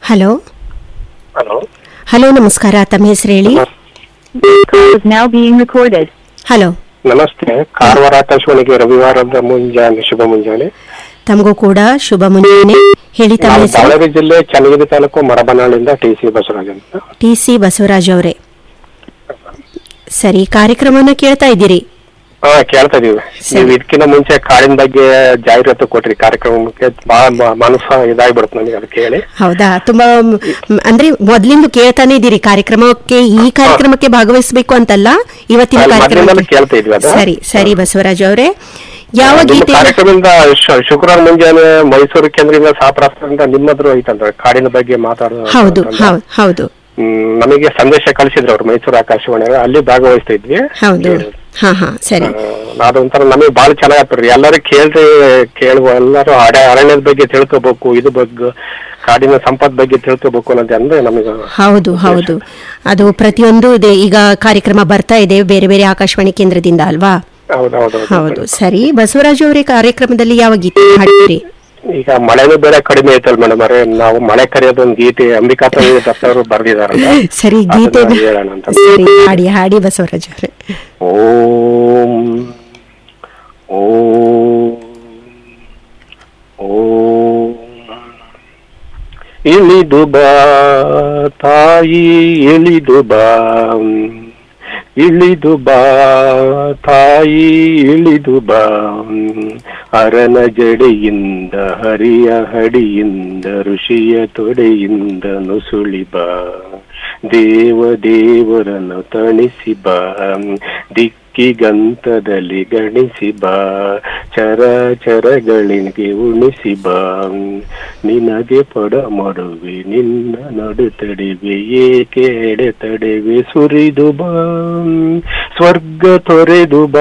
Hello hello hello ನಮಸ್ಕಾರ ತಮ್ಮ ಹೆಸರು ಹೇಳಿ Call is now being recorded. Hello ನಮಸ್ತೆ ಕಾರವಾರ ಆಕಾಶವಾಣಿಗೆ ರವಿವಾರದ ಮುಂಜಾನೆ ಶುಭ ಮುಂಜಾನೆ ತಮಗೂ ಕೂಡ ಶುಭ ಮುಂಜಾನೆ ಹೇಳಿ ತಮ್ಮ ನಾನು ಹೆಸರು ದಾವಣಗೆರೆ ಜಿಲ್ಲೆ ಚನ್ನಗಿರಿ ತಾಲೂಕು ಮರಬನಾಳಿಂದ ಟಿ ಸಿ ಬಸವರಾಜ್ ಅಂತ ಟಿ ಸಿ ಬಸವರಾಜ್ ಅವರೇ ಸರಿ ಕಾರ್ಯಕ್ರಮವನ್ನ ಕೇಳ್ತಾ ಇದ್ದೀರಿ ಹಾ ಕೇಳ್ತಾ ಇದೀವಿ ಸರಿ. ನೀವು ಇದಕ್ಕಿಂತ ಮುಂಚೆ ಕಾಡಿನ ಬಗ್ಗೆ ಜಾಹೀರಾತು ಕೊಟ್ರಿ ಕಾರ್ಯಕ್ರಮಕ್ಕೆ ಬಹಳ ಮ- ಮನಸ್ಸು ಇದಾಗ್ಬಿಡುತ್ತೆ ನನಗೆ ಅದಕ್ಕೆ ಹೇಳಿ ಹೌದಾ ತುಂಬಾ ಮ್, ಅಂದ್ರೆ ಮೊದ್ಲಿಂದ ಕೇಳ್ತಾನೆ ಇದ್ದೀರಿ ಕಾರ್ಯಕ್ರಮಕ್ಕೆ ಈ ಕಾರ್ಯಕ್ರಮಕ್ಕೆ ಭಾಗವಹಿಸಬೇಕು ಅಂತಲ್ಲ ಇವತ್ತಿನ ಅಲ್ಲಿ ಮೊದ್ಲಿಂದಲೂ ಕಾರ್ಯಕ್ರಮ ಕೇಳ್ತಾ ಇದ್ವಿ ಅದು. ಸರಿ ಸರಿ ಬಸವರಾಜ್ ಅವರೇ ಯಾವ ನಿಮ್ಮ ಗೀತೆ ಕಾರ್ಯಕ್ರಮದಿಂದ ಶು- ಶುಕ್ರವಾರ ಮುಂಜಾನೆ ಮೈಸೂರು ಕೇಂದ್ರದಿಂದ ಸಾಪ್ರಾಸ್ತ್ರದಿಂದ ನಿಮ್ಮದ್ರು ಐತಂದ್ರೆ ಕಾಡಿನ ಬಗ್ಗೆ ಮಾತಾಡೋದು ಹೌದು ಅಂತ. ಹೌದು ಹೌದು ಹ್ಮ್, ನಮಗೆ ಸಂದೇಶ ಕಳಿಸಿದ್ರು ಅವ್ರು ಮೈಸೂರು ಆಕಾಶವಾಣಿ ಅಲ್ಲಿ ಭಾಗವಹಿಸ್ತಾ ಇದ್ವಿ ಹೌದು ಹಾ ಹಾ ಸರಿ ಆ, ಅದೊಂಥರ ನಮಗೆ ಬಹಳ ಚೆನ್ನಾಗತ್ರಿ ಎಲ್ಲರೂ ಕೇಳ್ರಿ ಕೇಳುವ ಎಲ್ಲರೂ ಅಡ ಅರಣ್ಯದ ಬಗ್ಗೆ ತಿಳ್ಕೊಬೇಕು ಇದು ಬಗ್ಗೆ ಕಾಡಿನ ಸಂಪತ್ ಬಗ್ಗೆ ತಿಳ್ಕೊಬೇಕು ಅನ್ನೋದು ಅಂದ್ರೆ ನಮಗೆ ಹೌದು ಹೌದು ಅದು ಪ್ರತಿಯೊಂದು ಇದೆ ಈಗ ಕಾರ್ಯಕ್ರಮ ಬರ್ತಾ ಇದೆ ಬೇರೆ ಬೇರೆ ಆಕಾಶವಾಣಿ ಕೇಂದ್ರದಿಂದ ಅಲ್ವಾ ಹೌದೌದು ಹೌದು ಸರಿ ಬಸವರಾಜ್ ಅವರೇ ಕಾರ್ಯಕ್ರಮದಲ್ಲಿ ಯಾವ ಗೀತೆ ಹಾಡ್ತೀರಿ ಈಗ ಮಳೆನೂ ಬೇರೆ ಕಡಿಮೆ ಐತಲ್ ಮೇಡಮ್ ಅವರೇ ನಾವು ಮಳೆ ಕರೆಯೋದು ಒಂದು ಗೀತೆ ಅಂಬಿಕಾ ದತ್ತವರು ಬರ್ದಿದಾರಲ್ಲ ಸರಿ ಗೀತೆ ಅದನ್ನ ಹೇಳೋಣ ಅಂತ ಸರಿ ಹಾಡಿ ಹಾಡಿ ಬಸವರಾಜ್ ಅವರೇ ಓಂ ಓಂ ಓಂ ಇಳಿದು ಬಾ ತಾಯಿ ಇಳಿದು ಬಾ ಇಳಿದು ಬಾ ತಾಯಿ ಇಳಿದು ಬಾ ಅರನ ಜಡೆಯಿಂದ ಹರಿಯ ಹಡಿಯಿಂದ ಋಷಿಯ ತೊಡೆಯಿಂದ ನುಸುಳಿ ಬಾ ದೇವ ದೇವರನ್ನು ತಣಿಸಿ ಬಾ ದಿಕ್ಕಿಗಂತದಲ್ಲಿ ಗಣಿಸಿ ಬಾ ಚರ ಚರಗಳಿಗೆ ಉಣಿಸಿ ಬಾ ನಿನಗೆ ಪಡ ಮಾಡುವೆ ನಿನ್ನ ನಡು ತಡೆವೆ ಏಕೆ ಎಡೆ ತಡೆವೆ ಸುರಿದು ಬಾ ಸ್ವರ್ಗ ತೊರೆದು ಬಾ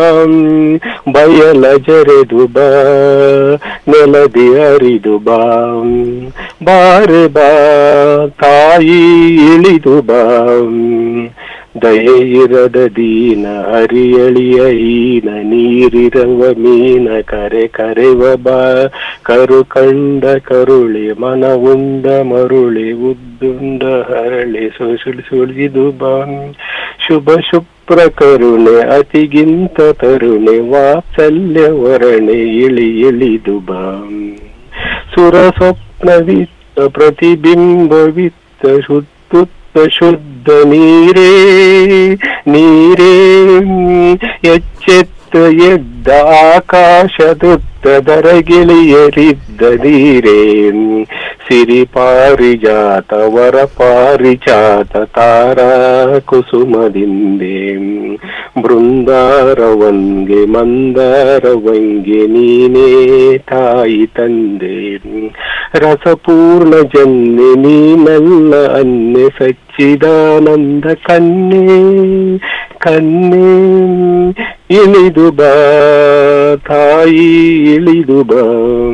ಬಯಲ ಜರೆದು ಬಾ ನೆಲದಿ ಅರಿದು ಬಾ ಬಾರೆ ಬಾ ತಾಯಿ ಇಳಿದು ಬಾ ದಯೆ ಇರದ ದೀನ ಅರಿಯಳಿಯ ಈನ ನೀರಿರವ ಮೀನ ಕರೆ ಕರೆವ ಬಾ ಕರು ಕಂಡ ಕರುಳೆ ಮನ ಉಂಡ ಮರುಳೆ ಉದ್ದುಂಡ ಹರಳೆ ಸುಳಿದು ಸುಳಿದು ಬಾ ಶುಭ ಶುಭ್ರ ಕರುಣೆ ಅತಿಗಿಂತ ತರುಣೆ ವಾತ್ಸಲ್ಯ ವರಣೆ ಇಳಿ ಇಳಿದು ಬಾ ಸುರ ಸ್ವಪ್ನವಿತ್ತ ಪ್ರತಿಬಿಂಬವಿತ್ತ ಶುದ್ಧುತ್ತ ಶುದ್ಧ ನೀರೇ ನೀರೇ ಎಚ್ಚೆತ್ತ ಎದ್ದ ಆಕಾಶದುತ್ತ ದರಗಿಳಿಯರಿದ್ದ ನೀರೇ ಸಿರಿ ಪಾರಿಜಾತ ವರ ಪಾರಿಜಾತ ತಾರಾ ಕುಸುಮದಿಂದೆ ಬೃಂದಾರವಂಗೆ ಮಂದಾರವಂಗೆ ನೀನೇ ತಾಯಿ ತಂದೆ ರಸಪೂರ್ಣ ಜನ್ನೆ ನೀನಲ್ಲ ಅನ್ನೆ ಸಚ್ಚಿದಾನಂದ ಕನ್ನೆ ಕನ್ನೆ ಇಳಿದು ಬಾ ತಾಯಿ ಇಳಿದು ಬಾ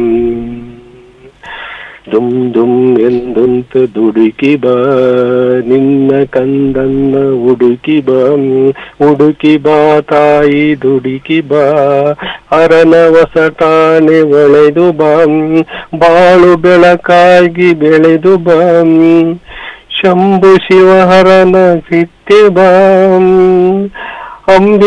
ದುಮ್ ದುಮ್ ಎಂದಂತ ದುಡುಕಿ ಬಾ ನಿನ್ನ ಕಂದನ್ನ ಹುಡುಕಿ ಬಾ ಹುಡುಕಿ ಬಾ ತಾಯಿ ದುಡುಕಿ ಬಾ ಅರನ ವಸಟಾನೆ ಒಳೆದು ಬಾ ಬಾಳು ಬೆಳಕಾಗಿ ಬೆಳೆದು ಬಾ ಶಂಭು ಶಿವಹರನ ಸಿಟ್ಟೆ ಬಾ ಅಂಬಿ